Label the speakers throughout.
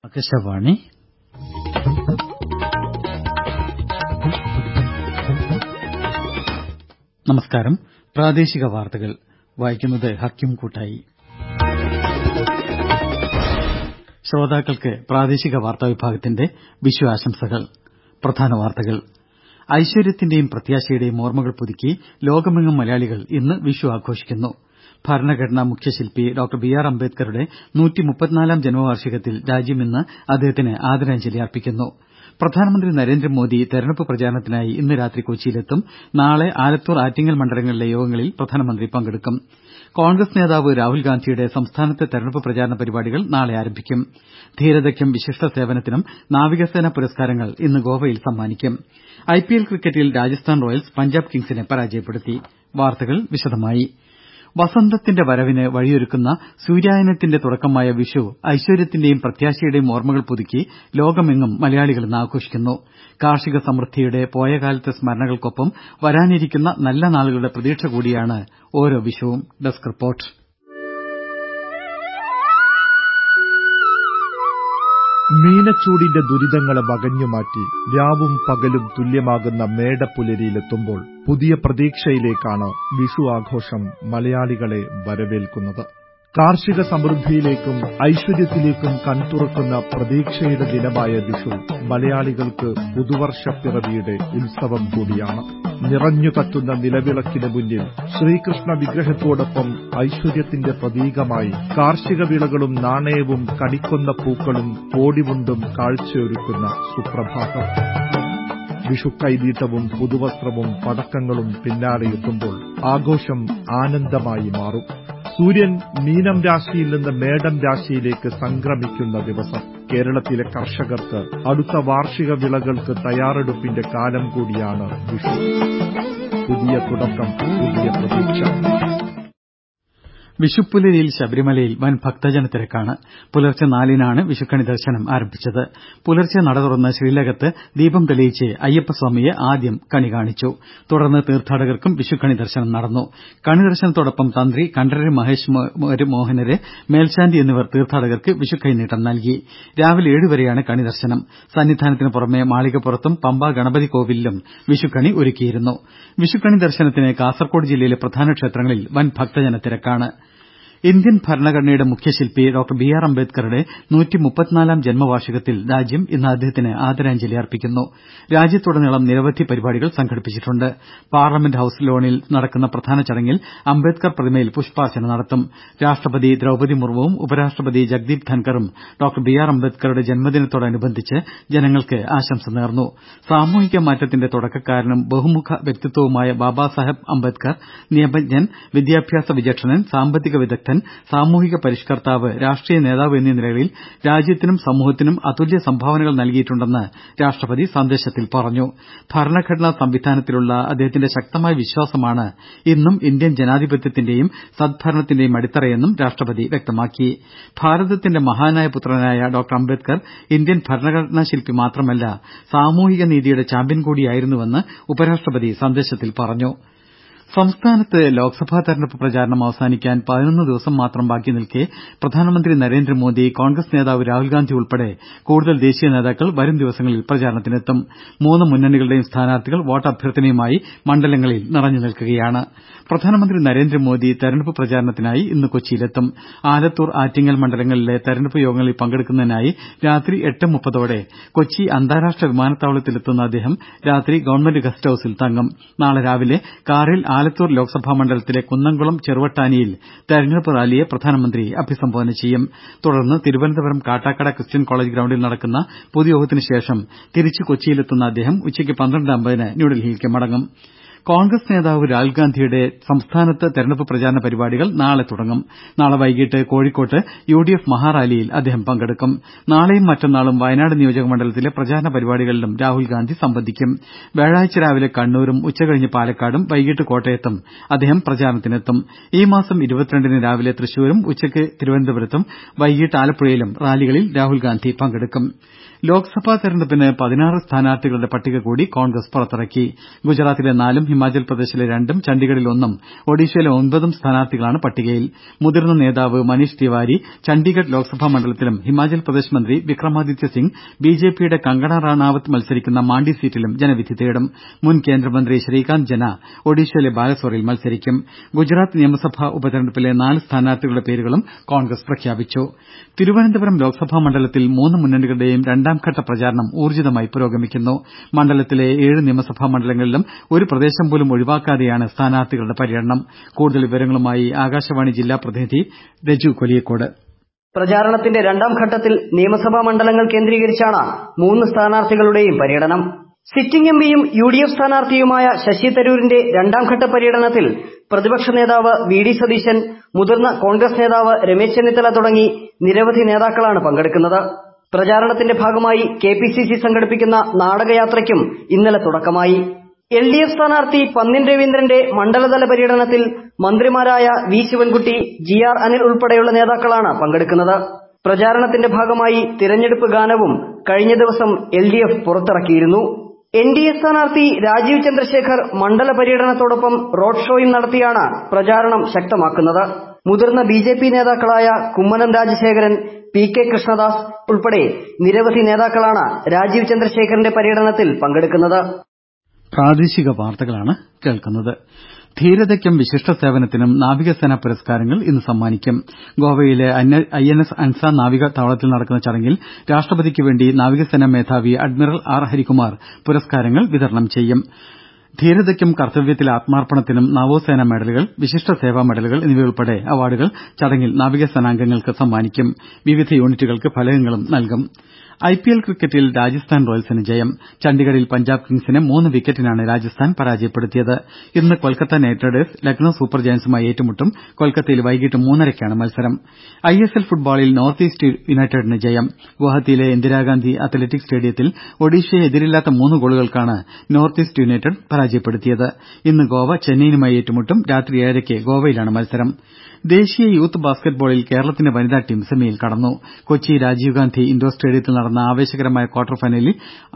Speaker 1: ആകാശവാണി നമസ്കാരം പ്രാദേശിക വാർത്തകൾ വായിക്കുന്നത് ഹക്കിം കൂട്ടായി ശ്രോതാക്കൾക്ക് പ്രാദേശിക വാർത്താ വിഭാഗത്തിന്റെ വിഷു ആശംസകൾ പ്രധാന വാർത്തകൾ ഐശ്വര്യത്തിന്റെയും പ്രത്യാശയുടെയും ഓർമ്മകൾ പുതുക്കി ലോകമെങ്ങും മലയാളികൾ ഇന്ന് വിഷു ആഘോഷിക്കുന്നു ഭരണഘടനാ മുഖ്യശില്പി ഡോക്ടർ ബി ആർ അംബേദ്കറുടെ നൂറ്റിമുപ്പത്തിനാലാം ജന്മവാർഷികത്തിൽ രാജ്യം ഇന്ന് അദ്ദേഹത്തിന് ആദരാഞ്ജലി അർപ്പിക്കുന്നു പ്രധാനമന്ത്രി നരേന്ദ്രമോദി തെരഞ്ഞെടുപ്പ് പ്രചാരണത്തിനായി ഇന്ന് രാത്രി കൊച്ചിയിലെത്തും നാളെ ആലത്തൂർ ആറ്റിങ്ങൽ മണ്ഡലങ്ങളിലെ യോഗങ്ങളിൽ പ്രധാനമന്ത്രി പങ്കെടുക്കും കോൺഗ്രസ് നേതാവ് രാഹുൽ ഗാന്ധിയുടെ സംസ്ഥാനത്തെ തെരഞ്ഞെടുപ്പ് പ്രചാരണ പരിപാടികൾ നാളെ ആരംഭിക്കും ധീരതയ്ക്കും വിശിഷ്ട സേവനത്തിനും നാവികസേനാ പുരസ്കാരങ്ങൾ ഇന്ന് ഗോവയിൽ സമ്മാനിക്കും ഐപിഎൽ ക്രിക്കറ്റിൽ രാജസ്ഥാൻ റോയൽസ് പഞ്ചാബ് കിങ്സിനെ പരാജയപ്പെടുത്തി വാർത്തകൾ വിശദമായി വസന്തത്തിന്റെ വരവിന് വഴിയൊരുക്കുന്ന സൂര്യായനത്തിന്റെ തുടക്കമായ വിഷു ഐശ്വര്യത്തിന്റെയും പ്രത്യാശയുടെയും ഓർമ്മകൾ പുതുക്കി ലോകമെങ്ങും മലയാളികൾ ഇന്ന് ആഘോഷിക്കുന്നു കാർഷിക സമൃദ്ധിയുടെ പോയകാലത്തെ സ്മരണകൾക്കൊപ്പം വരാനിരിക്കുന്ന നല്ല നാളുകളുടെ പ്രതീക്ഷ കൂടിയാണ് ഓരോ വിഷുവും ഡെസ്ക് റിപ്പോർട്ട്
Speaker 2: മീനച്ചൂടിന്റെ ദുരിതങ്ങളെ വകഞ്ഞുമാറ്റി രാവും പകലും തുല്യമാകുന്ന മേടപ്പുലരിയിലെത്തുമ്പോൾ പുതിയ പ്രതീക്ഷയിലേക്കാണ് വിഷു ആഘോഷം മലയാളികളെ വരവേൽക്കുന്നത് കാർഷിക സമൃദ്ധിയിലേക്കും ഐശ്വര്യത്തിലേക്കും കൺതുറക്കുന്ന പ്രതീക്ഷയുടെ ദിനമായ വിഷു മലയാളികൾക്ക് പുതുവർഷപ്പിറവിയുടെ ഉത്സവം കൂടിയാണ് നിറഞ്ഞു കത്തുന്ന നിലവിളക്കിന് മുന്നിൽ ശ്രീകൃഷ്ണ വിഗ്രഹത്തോടൊപ്പം ഐശ്വര്യത്തിന്റെ പ്രതീകമായി കാർഷിക വിളകളും നാണയവും കണിക്കൊന്ന പൂക്കളും കോടിമുണ്ടും കാഴ്ചയൊരുക്കുന്ന സുപ്രഭാതം വിഷുക്കൈനീട്ടവും പുതുവസ്ത്രവും പടക്കങ്ങളും പിന്നാലെയെത്തുമ്പോൾ ആഘോഷം ആനന്ദമായി മാറും സൂര്യൻ മീനം രാശിയിൽ നിന്ന് മേടം രാശിയിലേക്ക് സംക്രമിക്കുന്ന ദിവസം കേരളത്തിലെ കർഷകർക്ക് അടുത്ത വാർഷിക വിളകൾക്ക് തയ്യാറെടുപ്പിന്റെ കാലം കൂടിയാണ് വിഷു പുതിയ തുടക്കം പുതിയ പ്രതീക്ഷ
Speaker 1: വിഷുപ്പുലരിയിൽ ശബരിമലയിൽ വൻ ഭക്തജന തിരക്കാണ് പുലർച്ചെ നാലിനാണ് വിഷുക്കണി ദർശനം ആരംഭിച്ചത് പുലർച്ചെ നട തുറന്ന് ശ്രീലകത്ത് ദീപം തെളിയിച്ച് അയ്യപ്പസ്വാമിയെ ആദ്യം കണി കാണിച്ചു തുടർന്ന് തീർത്ഥാടകർക്കും വിഷുക്കണി ദർശനം നടന്നു കണി ദർശനത്തോടൊപ്പം തന്ത്രി കണ്ഠരര് മഹേഷ് മോഹനര് മേൽശാന്തി എന്നിവർ തീർത്ഥാടകർക്ക് വിഷുക്കൈനീട്ടം നൽകി രാവിലെ ഏഴുവരെയാണ് കണി ദർശനം സന്നിധാനത്തിന് പുറമെ മാളികപ്പുറത്തും പമ്പ ഗണപതി കോവിലിലും വിഷുക്കണി ഒരുക്കിയിരുന്നു വിഷുക്കണി ദർശനത്തിന് കാസർകോട് ജില്ലയിലെ പ്രധാന ക്ഷേത്രങ്ങളിൽ വൻ ഭക്തജന തിരക്കാണ് ഇന്ത്യൻ ഭരണഘടനയുടെ മുഖ്യശില്പി ഡോക്ടർ ബി ആർ അംബേദ്കറുടെ നൂറ്റിമുപ്പത്തിനാലാം ജന്മവാർഷികത്തിൽ രാജ്യം ഇന്ന് അദ്ദേഹത്തിന് ആദരാഞ്ജലി അർപ്പിക്കുന്നു രാജ്യത്തുടനീളം നിരവധി പരിപാടികൾ സംഘടിപ്പിച്ചിട്ടുണ്ട് പാർലമെന്റ് ഹൌസ് ലോണിൽ നടക്കുന്ന പ്രധാന ചടങ്ങിൽ അംബേദ്കർ പ്രതിമയിൽ പുഷ്പാർച്ചന നടത്തും രാഷ്ട്രപതി ദ്രൌപദി മുർമുവും ഉപരാഷ്ട്രപതി ജഗ്ദീപ് ധൻകറും ഡോക്ടർ ബി ആർ അംബേദ്കറുടെ ജന്മദിനത്തോടനുബന്ധിച്ച് ജനങ്ങൾക്ക് ആശംസ നേർന്നു സാമൂഹിക മാറ്റത്തിന്റെ തുടക്കക്കാരനും ബഹുമുഖ വ്യക്തിത്വവുമായ ബാബാസാഹേബ് അംബേദ്കർ നിയമജ്ഞൻ വിദ്യാഭ്യാസ വിചക്ഷണൻ സാമ്പത്തിക വിദഗ്ധൻ സാമൂഹിക പരിഷ്കർത്താവ് രാഷ്ട്രീയ നേതാവ് എന്നീ നിലകളിൽ രാജ്യത്തിനും സമൂഹത്തിനും അതുല്യ സംഭാവനകൾ നൽകിയിട്ടുണ്ടെന്ന് രാഷ്ട്രപതി സന്ദേശത്തിൽ പറഞ്ഞു ഭരണഘടനാ സംവിധാനത്തിലുള്ള അദ്ദേഹത്തിന്റെ ശക്തമായ വിശ്വാസമാണ് ഇന്നും ഇന്ത്യൻ ജനാധിപത്യത്തിന്റെയും സദ്ഭരണത്തിന്റെയും അടിത്തറയെന്നും രാഷ്ട്രപതി വ്യക്തമാക്കി ഭാരതത്തിന്റെ മഹാനായ പുത്രനായ ഡോക്ടർ അംബേദ്കർ ഇന്ത്യൻ ഭരണഘടനാ ശില്പി മാത്രമല്ല സാമൂഹിക നീതിയുടെ ചാമ്പ്യൻ കൂടിയായിരുന്നുവെന്ന് ഉപരാഷ്ട്രപതി സന്ദേശത്തിൽ പറഞ്ഞു സംസ്ഥാനത്ത് ലോക്സഭാ തെരഞ്ഞെടുപ്പ് പ്രചാരണം അവസാനിക്കാൻ പതിനൊന്ന് ദിവസം മാത്രം ബാക്കി നിൽക്കെ പ്രധാനമന്ത്രി നരേന്ദ്രമോദി കോൺഗ്രസ് നേതാവ് രാഹുൽഗാന്ധി ഉൾപ്പെടെ കൂടുതൽ ദേശീയ നേതാക്കൾ വരും ദിവസങ്ങളിൽ പ്രചാരണത്തിനെത്തും മൂന്ന് മുന്നണികളുടെയും സ്ഥാനാർത്ഥികൾ വോട്ടഭ്യർത്ഥനയുമായി മണ്ഡലങ്ങളിൽ നിറഞ്ഞു നിൽക്കുകയാണ് പ്രധാനമന്ത്രി നരേന്ദ്രമോദി തെരഞ്ഞെടുപ്പ് പ്രചാരണത്തിനായി ഇന്ന് കൊച്ചിയിലെത്തും ആലത്തൂർ ആറ്റിങ്ങൽ മണ്ഡലങ്ങളിലെ തെരഞ്ഞെടുപ്പ് യോഗങ്ങളിൽ പങ്കെടുക്കുന്നതിനായി രാത്രി എട്ട് മുപ്പതോടെ കൊച്ചി അന്താരാഷ്ട്ര വിമാനത്താവളത്തിലെത്തുന്ന അദ്ദേഹം രാത്രി ഗവൺമെന്റ് ഗസ്റ്റ് ഹൌസിൽ തങ്ങും നാളെ രാവിലെ കാറിൽ ആലത്തൂർ ലോക്സഭാ മണ്ഡലത്തിലെ കുന്നംകുളം ചെറുവട്ടാനിയിൽ തെരഞ്ഞെടുപ്പ് റാലിയെ പ്രധാനമന്ത്രി അഭിസംബോധന ചെയ്യും തുടർന്ന് തിരുവനന്തപുരം കാട്ടാക്കട ക്രിസ്ത്യൻ കോളജ് ഗ്രൌണ്ടിൽ നടക്കുന്ന പൊതുയോഗത്തിന് ശേഷം തിരിച്ച് കൊച്ചിയിലെത്തുന്ന അദ്ദേഹം ഉച്ചയ്ക്ക് പന്ത്രണ്ട് അമ്പതിന് ന്യൂഡൽഹിയിലേക്ക് മടങ്ങും കോൺഗ്രസ് നേതാവ് രാഹുൽഗാന്ധിയുടെ സംസ്ഥാനത്ത് തെരഞ്ഞെടുപ്പ് പ്രചാരണ പരിപാടികൾ നാളെ തുടങ്ങും നാളെ വൈകിട്ട് കോഴിക്കോട്ട് യു ഡി എഫ് മഹാറാലിയിൽ അദ്ദേഹം പങ്കെടുക്കും നാളെയും മറ്റന്നാളും വയനാട് നിയോജക മണ്ഡലത്തിലെ പ്രചാരണ പരിപാടികളിലും രാഹുൽഗാന്ധി സംബന്ധിക്കും വ്യാഴാഴ്ച രാവിലെ കണ്ണൂരും ഉച്ചകഴിഞ്ഞ് പാലക്കാടും വൈകിട്ട് കോട്ടയത്തും അദ്ദേഹം പ്രചാരണത്തിനെത്തും ഈ മാസം ഇരുപത്തിരണ്ടിന് രാവിലെ തൃശൂരും ഉച്ചയ്ക്ക് തിരുവനന്തപുരത്തും വൈകിട്ട് ആലപ്പുഴയിലും റാലികളിൽ രാഹുൽഗാന്ധി പങ്കെടുക്കും ലോക്സഭാ തെരഞ്ഞെടുപ്പിന് പതിനാറ് സ്ഥാനാർത്ഥികളുടെ പട്ടിക കൂടി കോൺഗ്രസ് പുറത്തിറക്കി ഗുജറാത്തിലെ നാലും ഹിമാചൽ പ്രദേശിലെ രണ്ടും ചണ്ഡിഗഡിൽ ഒന്നും ഒഡീഷയിലെ ഒൻപതും സ്ഥാനാർത്ഥികളാണ് പട്ടികയിൽ മുതിർന്ന നേതാവ് മനീഷ് തിവാരി ചണ്ഡിഗഡ് ലോക്സഭാ മണ്ഡലത്തിലും ഹിമാചൽ പ്രദേശ് മന്ത്രി വിക്രമാദിത്യ സിംഗ് ബിജെപിയുടെ കങ്കണ റണാവത്ത് മത്സരിക്കുന്ന മാണ്ഡി സീറ്റിലും ജനവിധി തേടും മുൻ കേന്ദ്രമന്ത്രി ശ്രീകാന്ത് ജന ഒഡീഷയിലെ ബാലസോറിൽ മത്സരിക്കും ഗുജറാത്ത് നിയമസഭാ ഉപതെരഞ്ഞെടുപ്പിലെ നാല് സ്ഥാനാർത്ഥികളുടെ പേരുകളും കോൺഗ്രസ് പ്രഖ്യാപിച്ചു തിരുവനന്തപുരം ലോക്സഭാ മണ്ഡലത്തിൽ മൂന്ന് മുന്നണികളുടെയും രണ്ടാംഘട്ട പ്രചാരണം ഊർജ്ജിതമായി പുരോഗമിക്കുന്നു മണ്ഡലത്തിലെ ഏഴ് നിയമസഭാ മണ്ഡലങ്ങളിലും ഒരു പ്രദേശം പോലും ഒഴിവാക്കാതെയാണ് സ്ഥാനാർത്ഥികളുടെ പര്യടനം കൂടുതൽ വിവരങ്ങളുമായി ആകാശവാണി ജില്ലാ പ്രതിനിധി രജു കൊലിയക്കോട്
Speaker 3: പ്രചാരണത്തിന്റെ രണ്ടാം ഘട്ടത്തിൽ നിയമസഭാ മണ്ഡലങ്ങൾ കേന്ദ്രീകരിച്ചാണ് മൂന്ന് സ്ഥാനാർത്ഥികളുടെയും പര്യടനം സിറ്റിംഗ് എംപിയും യു ഡി എഫ് സ്ഥാനാർത്ഥിയുമായ ശശി തരൂരിന്റെ രണ്ടാംഘട്ട പര്യടനത്തിൽ പ്രതിപക്ഷ നേതാവ് വി ഡി സതീശൻ മുതിർന്ന കോൺഗ്രസ് നേതാവ് രമേശ് ചെന്നിത്തല തുടങ്ങി നിരവധി നേതാക്കളാണ് പങ്കെടുക്കുന്നത് പ്രചാരണത്തിന്റെ ഭാഗമായി കെ പി സി സി സംഘടിപ്പിക്കുന്ന നാടകയാത്രയ്ക്കും ഇന്നലെ തുടക്കമായി എൽ ഡി എഫ് സ്ഥാനാർത്ഥി പന്നിൻ രവീന്ദ്രന്റെ മണ്ഡലതല പര്യടനത്തിൽ മന്ത്രിമാരായ V Sivankutty G R Anil ഉൾപ്പെടെയുള്ള നേതാക്കളാണ് പങ്കെടുക്കുന്നത് പ്രചാരണത്തിന്റെ ഭാഗമായി തിരഞ്ഞെടുപ്പ് ഗാനവും കഴിഞ്ഞ ദിവസം എൽ ഡി എഫ് പുറത്തിറക്കിയിരുന്നു എൻ ഡി എ സ്ഥാനാർത്ഥി രാജീവ് ചന്ദ്രശേഖർ മണ്ഡല പര്യടനത്തോടൊപ്പം റോഡ് ഷോയും നടത്തിയാണ് പ്രചാരണം ശക്തമാക്കുന്നത് മുതിർന്ന ബി ജെ പി നേതാക്കളായ കുമ്മനം രാജശേഖരൻ പി കെ കൃഷ്ണദാസ് ഉൾപ്പെടെ നിരവധി നേതാക്കളാണ് രാജീവ് ചന്ദ്രശേഖറിന്റെ പര്യടനത്തിൽ പങ്കെടുക്കുന്നത്
Speaker 1: പ്രാദേശിക വാർത്തകളാണ് കേൾക്കുന്നത് ധീരതയ്ക്കും വിശിഷ്ട സേവനത്തിനും നാവികസേനാ പുരസ്കാരങ്ങൾ ഇന്ന് സമ്മാനിക്കും ഗോവയിലെ ഐ എൻ എസ് അൻസ നാവിക താവളത്തിൽ നടക്കുന്ന ചടങ്ങിൽ രാഷ്ട്രപതിക്ക് വേണ്ടി നാവികസേനാ മേധാവി അഡ്മിറൽ ആർ ഹരികുമാർ പുരസ്കാരങ്ങൾ വിതരണം ചെയ്യും ധീരതയ്ക്കും കർത്തവ്യത്തിലെ ആത്മാർപ്പണത്തിനും നവോസേന മെഡലുകൾ വിശിഷ്ട സേവാ മെഡലുകൾ എന്നിവയുൾപ്പെടെ അവാർഡുകൾ ചടങ്ങിൽ നാവികസേനാംഗങ്ങൾക്ക് സമ്മാനിക്കും വിവിധ യൂണിറ്റുകൾക്ക് ഫലകങ്ങളും നൽകും ഐ പി എൽ ക്രിക്കറ്റിൽ രാജസ്ഥാൻ റോയൽസിന് ജയം ചണ്ഡിഗഡിൽ പഞ്ചാബ് കിങ്സിനെ മൂന്ന് വിക്കറ്റിനാണ് രാജസ്ഥാൻ പരാജയപ്പെടുത്തിയത് ഇന്ന് Kolkata knight riders Lucknow super ജയന്റ്സുമായി ഏറ്റുമുട്ടും കൊൽക്കത്തയിൽ വൈകിട്ട് മൂന്നരയ്ക്കാണ് മത്സരം ഐ എസ് എൽ ഫുട്ബോളിൽ നോർത്ത് ഈസ്റ്റ് യുണൈറ്റഡിന് ജയം ഗുവാഹത്തിയിലെ ഇന്ദിരാഗാന്ധി അത്ലറ്റിക് സ്റ്റേഡിയത്തിൽ ഒഡീഷയെ എതിരില്ലാത്ത മൂന്ന് ഗോളുകൾക്കാണ് നോർത്ത് ഈസ്റ്റ് യുണൈറ്റഡ് പരാജയപ്പെടുത്തിയത് ഇന്ന് ഗോവ ചെന്നൈയിനുമായി ഏറ്റുമുട്ടും രാത്രി ഏഴരയ്ക്ക് ഗോവയിലാണ് മത്സരം ദേശീയ യൂത്ത് ബാസ്ക്കറ്റ്ബോളിൽ കേരളത്തിന്റെ വനിതാ ടീം സെമിയിൽ കടന്നു കൊച്ചി രാജീവ് ഗാന്ധി ഇൻഡോർ സ്റ്റേഡിയത്തിൽ നടന്ന ആവേശകരമായ ക്വാർട്ടർ ഫൈനലിൽ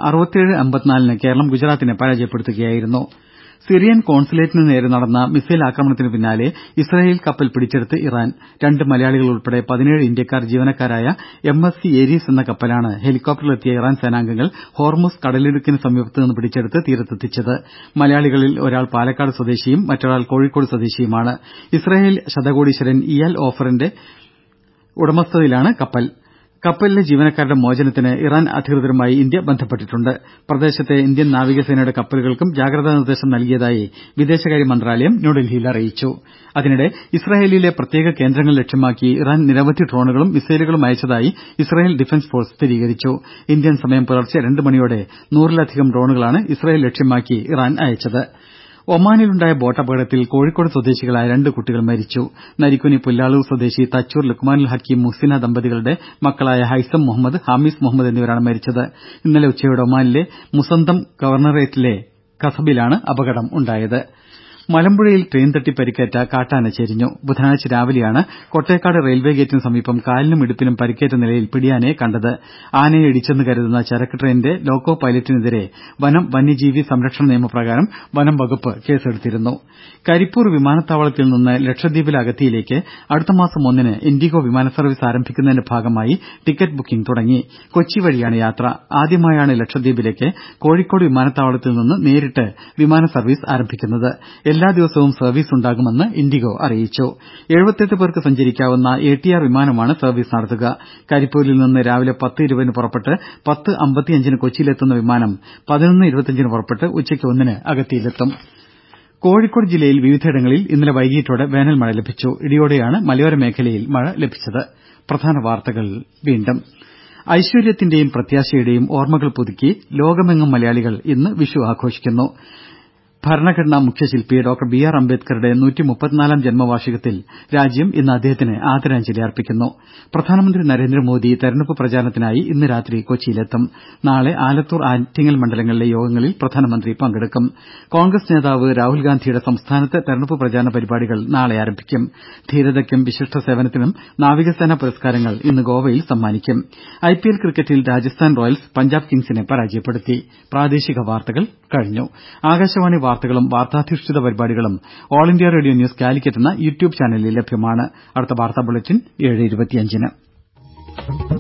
Speaker 1: ന് കേരളം ഗുജറാത്തിനെ പരാജയപ്പെടുത്തുകയായിരുന്നു സിറിയൻ കോൺസുലേറ്റിന് നേരെ നടന്ന മിസൈൽ ആക്രമണത്തിന് പിന്നാലെ ഇസ്രായേൽ കപ്പൽ പിടിച്ചെടുത്ത് ഇറാൻ രണ്ട് മലയാളികൾ ഉൾപ്പെടെ പതിനേഴ് ഇന്ത്യക്കാർ ജീവനക്കാരായ എം എസ് സി ഏരീസ് എന്ന കപ്പലാണ് ഹെലികോപ്റ്ററിലെത്തിയ ഇറാൻ സേനാംഗങ്ങൾ ഹോർമുസ് കടലിടുക്കിന് സമീപത്ത് നിന്ന് പിടിച്ചെടുത്ത് തീരത്തെത്തിച്ചത് മലയാളികളിൽ ഒരാൾ പാലക്കാട് സ്വദേശിയും മറ്റൊരാൾ കോഴിക്കോട് സ്വദേശിയുമാണ് ഇസ്രായേൽ ശതകോടീശ്വരൻ ഇയാൽ ഓഫറിന്റെ ഉടമസ്ഥതയിലാണ് കപ്പൽ കപ്പലിലെ ജീവനക്കാരുടെ മോചനത്തിന് ഇറാൻ അധികൃതരുമായി ഇന്ത്യ ബന്ധപ്പെട്ടിട്ടുണ്ട് പ്രദേശത്തെ ഇന്ത്യൻ നാവികസേനയുടെ കപ്പലുകൾക്കും ജാഗ്രതാ നിർദ്ദേശം നൽകിയതായി വിദേശകാര്യ മന്ത്രാലയം ന്യൂഡൽഹിയിൽ അറിയിച്ചു അതിനിടെ ഇസ്രായേലിലെ പ്രത്യേക കേന്ദ്രങ്ങൾ ലക്ഷ്യമാക്കി ഇറാൻ നിരവധി ഡ്രോണുകളും മിസൈലുകളും അയച്ചതായി ഇസ്രായേൽ ഡിഫൻസ് ഫോഴ്സ് സ്ഥിരീകരിച്ചു ഇന്ത്യൻ സമയം പുലർച്ചെ രണ്ട് മണിയോടെ നൂറിലധികം ഡ്രോണുകളാണ് ഇസ്രായേൽ ലക്ഷ്യമാക്കി ഇറാൻ അയച്ചത് ഒമാനിലുണ്ടായ ബോട്ടപകടത്തിൽ കോഴിക്കോട് സ്വദേശികളായ രണ്ട് കുട്ടികൾ മരിച്ചു നരിക്കുനി പുല്ലാളൂർ സ്വദേശി തച്ചൂർ ലുക്മാനുൽ ഹക്കീം മുഹ്സിന ദമ്പതികളുടെ മക്കളായ ഹൈസം മുഹമ്മദ് ഹാമിസ് മുഹമ്മദ് എന്നിവരാണ് മരിച്ചത് ഇന്നലെ ഉച്ചയോടെ ഒമാനിലെ മുസന്തം ഗവർണറേറ്റിലെ കസബിലാണ് അപകടം ഉണ്ടായത് മലമ്പുഴയിൽ ട്രെയിൻ തട്ടി പരിക്കേറ്റ കാട്ടാന ചെരിഞ്ഞു ബുധനാഴ്ച രാവിലെയാണ് കൊട്ടേക്കാട് റെയിൽവേ ഗേറ്റിന് സമീപം കാലിനും ഇടുപ്പിനും പരിക്കേറ്റ നിലയിൽ പിടിയാനയെ കണ്ടത് ആനയെ ഇടിച്ചെന്ന് കരുതുന്ന ചരക്ക് ട്രെയിനിന്റെ ലോക്കോ പൈലറ്റിനെതിരെ വനം വന്യജീവി സംരക്ഷണ നിയമപ്രകാരം വനം വകുപ്പ് കേസെടുത്തിരുന്നു കരിപ്പൂർ വിമാനത്താവളത്തിൽ നിന്ന് ലക്ഷദ്വീപിലെ അഗത്തിയിലേക്ക് അടുത്ത മാസം ഒന്നിന് ഇൻഡിഗോ വിമാന സർവീസ് ആരംഭിക്കുന്നതിന്റെ ഭാഗമായി ടിക്കറ്റ് ബുക്കിംഗ് തുടങ്ങി കൊച്ചി വഴിയാണ് യാത്ര ആദ്യമായാണ് ലക്ഷദ്വീപിലേക്ക് കോഴിക്കോട് വിമാനത്താവളത്തിൽ നിന്ന് നേരിട്ട് വിമാന സർവീസ് ആരംഭിക്കുന്നത് എല്ലാ ദിവസവും സർവീസ് ഉണ്ടാകുമെന്ന് ഇൻഡിഗോ അറിയിച്ചു എഴുപത്തെട്ട് പേർക്ക് സഞ്ചരിക്കാവുന്ന എ ടി ആർ വിമാനമാണ് സർവീസ് നടത്തുക കരിപ്പൂരിൽ നിന്ന് രാവിലെ പത്ത് ഇരുപതിന് പുറപ്പെട്ട് പത്ത് അമ്പത്തിയഞ്ചിന് കൊച്ചിയിലെത്തുന്ന വിമാനം പതിനൊന്ന് ഇരുപത്തിയഞ്ചിന് പുറപ്പെട്ട് ഉച്ചയ്ക്ക് ഒന്നിന് അഗത്തിയിലെത്തും കോഴിക്കോട് ജില്ലയിൽ വിവിധയിടങ്ങളിൽ ഇന്നലെ വൈകീട്ടോടെ വേനൽ മഴ ലഭിച്ചു ഇടിയോടെയാണ് മലയോര മേഖലയിൽ മഴ ലഭിച്ചത് പ്രധാന വാർത്തകൾ വീണ്ടും ഐശ്വര്യത്തിന്റെയും പ്രത്യാശയുടെയും ഓർമ്മകൾ പുതുക്കി ലോകമെങ്ങും മലയാളികൾ ഇന്ന് വിഷു ആഘോഷിക്കുന്നു ഭരണഘടനാ മുഖ്യശില്പി ഡോക്ടർ ബി ആർ അംബേദ്കറുടെ നൂറ്റിമുപ്പത്തിനാലാം ജന്മവാർഷികത്തിൽ രാജ്യം ഇന്ന് അദ്ദേഹത്തിന് ആദരാഞ്ജലി അർപ്പിക്കുന്നു പ്രധാനമന്ത്രി നരേന്ദ്രമോദി തെരഞ്ഞെടുപ്പ് പ്രചാരണത്തിനായി ഇന്ന് രാത്രി കൊച്ചിയിലെത്തും നാളെ ആലത്തൂർ ആറ്റിങ്ങൽ മണ്ഡലങ്ങളിലെ യോഗങ്ങളിൽ പ്രധാനമന്ത്രി പങ്കെടുക്കും കോൺഗ്രസ് നേതാവ് രാഹുൽ ഗാന്ധിയുടെ സംസ്ഥാനത്തെ തെരഞ്ഞെടുപ്പ് പ്രചാരണ പരിപാടികൾ നാളെ ആരംഭിക്കും ധീരതയ്ക്കും വിശിഷ്ട സേവനത്തിനും നാവികസേനാ പുരസ്കാരങ്ങൾ ഇന്ന് ഗോവയിൽ സമ്മാനിക്കും ഐ പി എൽ ക്രിക്കറ്റിൽ രാജസ്ഥാൻ റോയൽസ് പഞ്ചാബ് കിങ്സിനെ പരാജയപ്പെടുത്തി പ്രാദേശിക വാർത്തകൾ കഴിഞ്ഞു ആകാശവാണി വാർത്തകളും വാർത്താധിഷ്ഠിത പരിപാടികളും all India radio news Calicut എന്ന യൂട്യൂബ് ചാനലിൽ ലഭ്യമാണ് അടുത്ത വാർത്താ ബുള്ളറ്റിൻ ഏഴ് ഇരുപത്തിയഞ്ചിന്